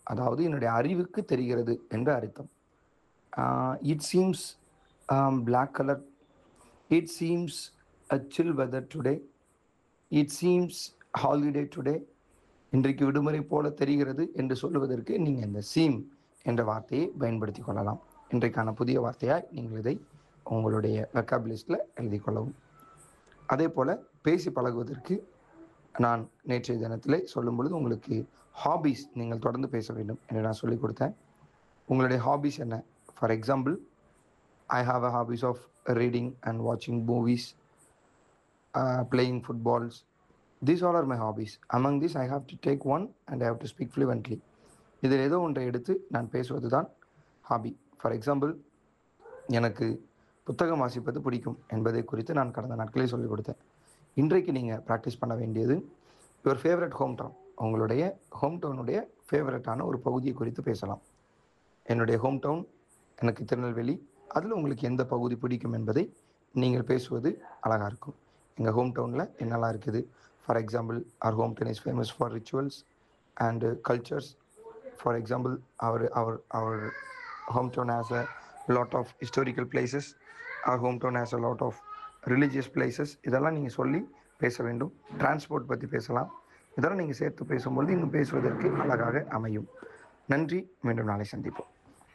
அதாவது என்னுடைய அறிவுக்கு தெரிகிறது என்று அர்த்தம் it seems black colour it seems a chill weather today it seems holiday today இன்றைக்கு விடுமுறை போல தெரிகிறது என்று சொல்லுவதற்கு நீங்கள் இந்த சீம் என்ற வார்த்தையை பயன்படுத்தி கொள்ளலாம் இன்றைக்கான புதிய வார்த்தையாய் நீங்கள் இதை உங்களுடைய வெக்காப் லிஸ்ட்டில் எழுதி கொள்ளவும் அதே போல் பேசி பழகுவதற்கு நான் நேற்றைய தினத்திலே சொல்லும் பொழுது உங்களுக்கு ஹாபீஸ் நீங்கள் தொடர்ந்து பேச வேண்டும் என்று நான் சொல்லிக் கொடுத்தேன் உங்களுடைய ஹாபீஸ் என்ன for example I have a hobbies of reading and வாட்சிங் movies playing footballs these all are my hobbies among this I have to take one and I have to speak fluently இதில் ஏதோ ஒன்றை எடுத்து நான் பேசுவது தான் hobby for example எனக்கு புத்தகம் வாசிப்பது பிடிக்கும் என்பதை குறித்து நான் கடந்த நாட்களே சொல்லிக் கொடுத்தேன் இன்றைக்கு நீங்கள் ப்ராக்டிஸ் பண்ண வேண்டியது யுவர் ஃபேவரட் ஹோம் டவுன் உங்களுடைய ஹோம் டவுனுடைய ஃபேவரட்டான ஒரு பகுதியை குறித்து பேசலாம் என்னுடைய ஹோம் டவுன் எனக்கு திருநெல்வேலி அதில் உங்களுக்கு எந்த பகுதி பிடிக்கும் என்பதை நீங்கள் பேசுவது அழகாக இருக்கும் எங்கள் ஹோம் டவுனில் என்னெல்லாம் இருக்குது for example our home town is famous for rituals and cultures for example our our our home town has a lot of historical places our home town has a lot of religious places இதெல்லாம் நீங்கள் சொல்லி பேச வேண்டும் transport பற்றி பேசலாம் இதெல்லாம் நீங்கள் சேர்த்து பேசும்பொழுது இன்னும் பேசுவதற்கு அழகாக அமையும் நன்றி மீண்டும் நாளை சந்திப்போம்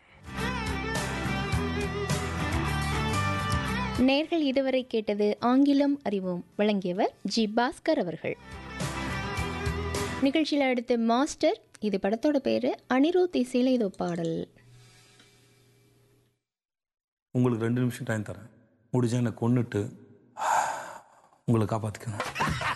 நேர்கள் இதுவரை கேட்டது ஆங்கிலம் அறிவோம் வழங்கியவர் ஜி பாஸ்கர் அவர்கள் நிகழ்ச்சியில் அடுத்து மாஸ்டர் இது படத்தோட பேரு அனிருத் இசையில இதோ பாடல் உங்களுக்கு ரெண்டு நிமிஷம் டைம் தரேன் முடிஞ்சா என்னை கொன்னுட்டு உங்களை காப்பாற்றிக்கணும்